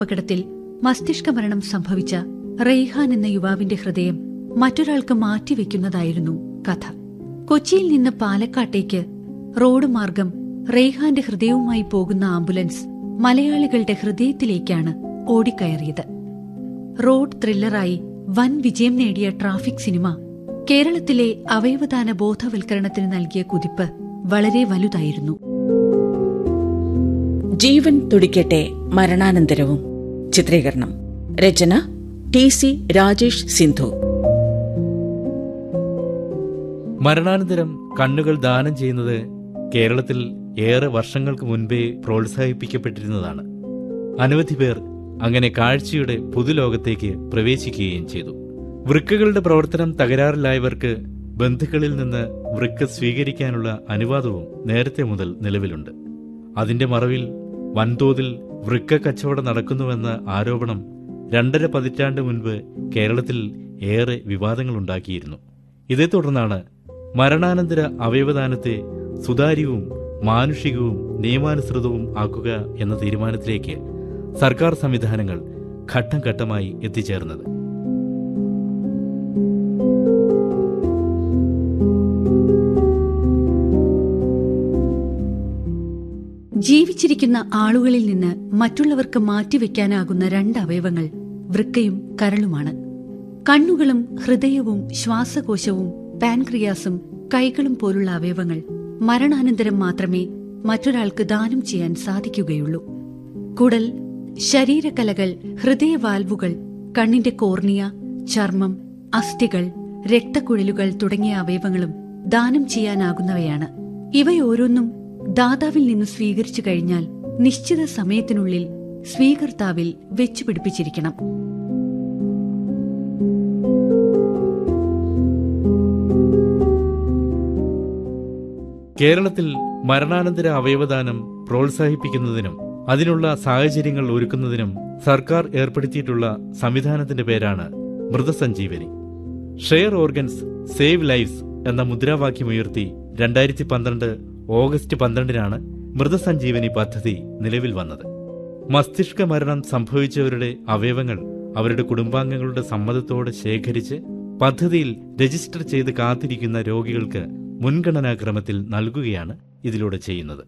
അപകടത്തിൽ മസ്തിഷ്ക മരണം സംഭവിച്ച റെയ്ഹാൻ എന്ന യുവാവിന്റെ ഹൃദയം മറ്റൊരാൾക്ക് മാറ്റിവെക്കുന്നതായിരുന്നു കഥ കൊച്ചിയിൽ നിന്ന് പാലക്കാട്ടേക്ക് റോഡ് മാർഗം റെയ്ഹാന്റെ ഹൃദയവുമായി പോകുന്ന ആംബുലൻസ് മലയാളികളുടെ ഹൃദയത്തിലേക്കാണ് ഓടിക്കയറിയത് റോഡ് ത്രില്ലറായി വൻ വിജയം നേടിയ ട്രാഫിക് സിനിമ കേരളത്തിലെ അവയവദാന ബോധവൽക്കരണത്തിന് നൽകിയ കുതിപ്പ് വളരെ വലുതായിരുന്നു ജീവൻ തുടിക്കട്ടെ മരണാനന്തരവും ചിത്രീകരണം രചന ടി സി രാജേഷ് സിന്ധു മരണാനന്തരം കണ്ണുകൾ ദാനം ചെയ്യുന്നത് കേരളത്തിൽ ഏറെ വർഷങ്ങൾക്ക് മുൻപേ പ്രോത്സാഹിപ്പിക്കപ്പെട്ടിരുന്നതാണ് അനവധി പേർ അങ്ങനെ കാഴ്ചയുടെ പുതുലോകത്തേക്ക് പ്രവേശിക്കുകയും ചെയ്തു വൃക്കകളുടെ പ്രവർത്തനം തകരാറിലായവർക്ക് ബന്ധുക്കളിൽ നിന്ന് വൃക്ക സ്വീകരിക്കാനുള്ള അനുവാദവും നേരത്തെ മുതൽ നിലവിലുണ്ട് അതിന്റെ മറവിൽ വൻതോതിൽ വൃക്ക കച്ചവടം നടക്കുന്നുവെന്ന ആരോപണം രണ്ടര പതിറ്റാണ്ട് മുൻപ് കേരളത്തിൽ ഏറെ വിവാദങ്ങളുണ്ടാക്കിയിരുന്നു ഇതേ തുടർന്നാണ് മരണാനന്തര അവയവദാനത്തെ സുതാര്യവും മാനുഷികവും നിയമാനുസൃതവും ആക്കുക എന്ന തീരുമാനത്തിലേക്ക് സർക്കാർ സംവിധാനങ്ങൾ ഘട്ടം ഘട്ടമായി എത്തിച്ചേർന്നത് ജീവിച്ചിരിക്കുന്ന ആളുകളിൽ നിന്ന് മറ്റുള്ളവർക്ക് മാറ്റിവെക്കാനാകുന്ന രണ്ട് അവയവങ്ങൾ വൃക്കയും കരളുമാണ് കണ്ണുകളും ഹൃദയവും ശ്വാസകോശവും പാൻക്രിയാസും കൈകളും പോലുള്ള അവയവങ്ങൾ മരണാനന്തരം മാത്രമേ മറ്റൊരാൾക്ക് ദാനം ചെയ്യാൻ സാധിക്കുകയുള്ളൂ കുടൽ ശരീരകലകൾ ഹൃദയവാൽവുകൾ കണ്ണിന്റെ കോർണിയ ചർമ്മം അസ്ഥികൾ രക്തക്കുഴലുകൾ തുടങ്ങിയ അവയവങ്ങളും ദാനം ചെയ്യാനാകുന്നവയാണ് ഇവയോരോന്നും ദാതാവിൽ നിന്ന് സ്വീകരിച്ചു കഴിഞ്ഞാൽ നിശ്ചിത സമയത്തിനുള്ളിൽ സ്വീകർത്താവിൽ വെച്ചുപിടിപ്പിച്ചിരിക്കണം കേരളത്തിൽ മരണാനന്തര അവയവദാനം പ്രോത്സാഹിപ്പിക്കുന്നതിനും അതിനുള്ള സാഹചര്യങ്ങൾ ഒരുക്കുന്നതിനും സർക്കാർ ഏർപ്പെടുത്തിയിട്ടുള്ള സംവിധാനത്തിന്റെ പേരാണ് Mrithasanjeevani share organs save lives എന്ന മുദ്രാവാക്യമുയർത്തി രണ്ടായിരത്തി പന്ത്രണ്ട് ഓഗസ്റ്റ് പന്ത്രണ്ടിനാണ് മൃതസഞ്ജീവനി പദ്ധതി നിലവിൽ വന്നത് മസ്തിഷ്ക മരണം സംഭവിച്ചവരുടെ അവയവങ്ങൾ അവരുടെ കുടുംബാംഗങ്ങളുടെ സമ്മതത്തോടെ ശേഖരിച്ച് പദ്ധതിയിൽ രജിസ്റ്റർ ചെയ്ത് കാത്തിരിക്കുന്ന രോഗികൾക്ക് മുൻഗണനാക്രമത്തിൽ നൽകുകയാണ് ഇതിലൂടെ ചെയ്യുന്നത്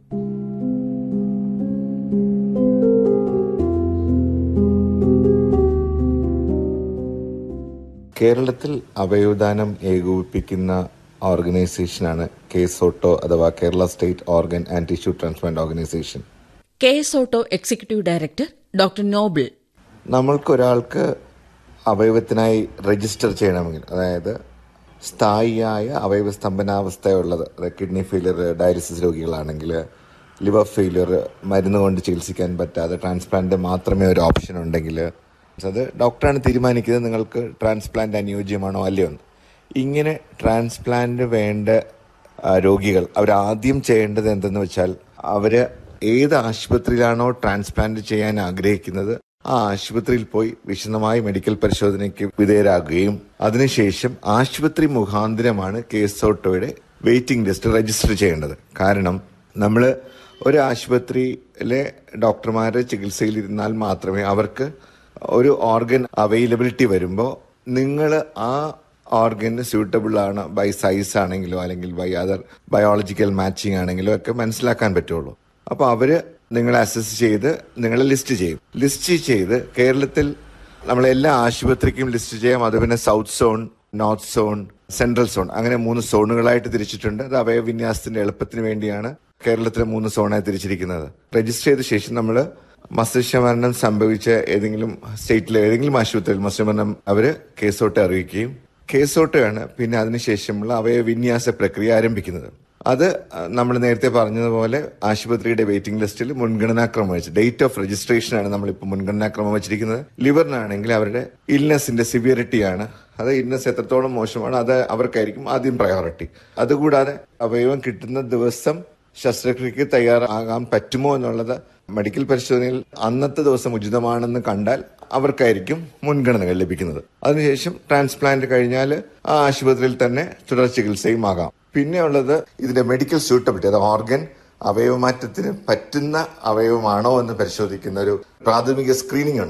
കേരളത്തിൽ അവയവദാനം ഏകോപിപ്പിക്കുന്ന ഓർഗനൈസേഷനാണ് കേസോട്ടോ അഥവാ Kerala state organ and tissue transplant organisation K S otto executive director doctor Noble നമ്മൾക്കൊരാൾക്ക് അവയവത്തിനായി രജിസ്റ്റർ ചെയ്യണമെങ്കിൽ അതായത് സ്ഥായിയായ അവയവ സ്തംഭനാവസ്ഥയുള്ളത് അതായത് കിഡ്നി ഫെയിലിയർ ഡയാലിസിസ് രോഗികളാണെങ്കിൽ ലിവർ ഫെയിലിയർ മരുന്ന് കൊണ്ട് ചികിത്സിക്കാൻ പറ്റാതെ ട്രാൻസ്പ്ലാന്റ് മാത്രമേ ഒരു ഓപ്ഷൻ ഉണ്ടെങ്കിൽ അത് ഡോക്ടറാണ് തീരുമാനിക്കുന്നത് നിങ്ങൾക്ക് ട്രാൻസ്പ്ലാന്റ് അനുയോജ്യമാണോ അല്ലയോ എന്ന് ഇങ്ങനെ ട്രാൻസ്പ്ലാന്റ് വേണ്ട ആ, രോഗികൾ അവരാദ്യം ചെയ്യേണ്ടത് എന്തെന്ന് വെച്ചാൽ അവര് ഏത് ആശുപത്രിയിലാണോ ട്രാൻസ്പ്ലാന്റ് ചെയ്യാൻ ആഗ്രഹിക്കുന്നത് ആ ആശുപത്രിയിൽ പോയി വിശദമായി മെഡിക്കൽ പരിശോധനയ്ക്ക് വിധേയരാകുകയും അതിനുശേഷം ആശുപത്രി മുഖാന്തരമാണ് കേസ് ഓട്ടോയുടെ വെയിറ്റിംഗ് ലിസ്റ്റ് രജിസ്റ്റർ ചെയ്യേണ്ടത് കാരണം നമ്മൾ ഒരു ആശുപത്രിയിലെ ഡോക്ടർമാരെ ചികിത്സയിൽ ഇരുന്നാൽ മാത്രമേ അവർക്ക് ഒരു ഓർഗൻ അവൈലബിലിറ്റി വരുമ്പോൾ നിങ്ങൾ ആ ഓർഗന് സ്യൂട്ടബിൾ ആണ് ബൈ സൈസ് ആണെങ്കിലോ അല്ലെങ്കിൽ ബൈ അതർ ബയോളജിക്കൽ മാച്ചിങ് ആണെങ്കിലോ ഒക്കെ മനസ്സിലാക്കാൻ പറ്റുള്ളൂ അപ്പോൾ അവര് നിങ്ങളെ അസസ് ചെയ്ത് നിങ്ങളെ ലിസ്റ്റ് ചെയ്യും ലിസ്റ്റ് ചെയ്ത് കേരളത്തിൽ നമ്മൾ എല്ലാ ആശുപത്രിക്കും ലിസ്റ്റ് ചെയ്യാം അത് പിന്നെ south zone north zone central zone അങ്ങനെ മൂന്ന് സോണുകളായിട്ട് തിരിച്ചിട്ടുണ്ട് അത് അവയവിന്യാസത്തിന്റെ എളുപ്പത്തിന് വേണ്ടിയാണ് കേരളത്തിലെ മൂന്ന് സോണായി തിരിച്ചിരിക്കുന്നത് രജിസ്റ്റർ ചെയ്ത ശേഷം നമ്മൾ മസ്തിഷ്ക മരണം സംഭവിച്ച ഏതെങ്കിലും സ്റ്റേറ്റിലെ ഏതെങ്കിലും ആശുപത്രിയിൽ മസ്തിഷ്ക മരണം അവര് കേസോട്ട് അറിയിക്കുകയും കേസോട്ടാണ് പിന്നെ അതിനുശേഷമുള്ള അവയവിന്യാസ പ്രക്രിയ ആരംഭിക്കുന്നത് അത് നമ്മൾ നേരത്തെ പറഞ്ഞതുപോലെ ആശുപത്രിയുടെ വെയിറ്റിംഗ് ലിസ്റ്റിൽ മുൻഗണനാക്രമം വെച്ച് ഡേറ്റ് ഓഫ് രജിസ്ട്രേഷൻ ആണ് നമ്മളിപ്പോൾ മുൻഗണനാക്രമം വെച്ചിരിക്കുന്നത് ലിവറിനാണെങ്കിൽ അവരുടെ ഇൽനെസിന്റെ സിവിയറിറ്റിയാണ് അത് ഇൽനെസ് എത്രത്തോളം മോശമാണ് അത് അവർക്കായിരിക്കും ആദ്യം പ്രയോറിറ്റി അതുകൂടാതെ അവയവം കിട്ടുന്ന ദിവസം ശസ്ത്രക്രിയക്ക് തയ്യാറാകാൻ പറ്റുമോ എന്നുള്ളത് മെഡിക്കൽ പരിശോധനയിൽ അന്നത്തെ ദിവസം ഉചിതമാണെന്ന് കണ്ടാൽ അവർക്കായിരിക്കും മുൻഗണനകൾ ലഭിക്കുന്നത് അതിനുശേഷം ട്രാൻസ്പ്ലാന്റ് കഴിഞ്ഞാൽ ആ ആശുപത്രിയിൽ തന്നെ തുടർ ചികിത്സയും ആകാം പിന്നെ ഉള്ളത് ഇതിന്റെ മെഡിക്കൽ സ്യൂട്ടബിലിറ്റി അത് ഓർഗൻ അവയവമാറ്റത്തിന് പറ്റുന്ന അവയവമാണോ എന്ന് പരിശോധിക്കുന്ന ഒരു പ്രാഥമിക സ്ക്രീനിംഗ് ഉണ്ട്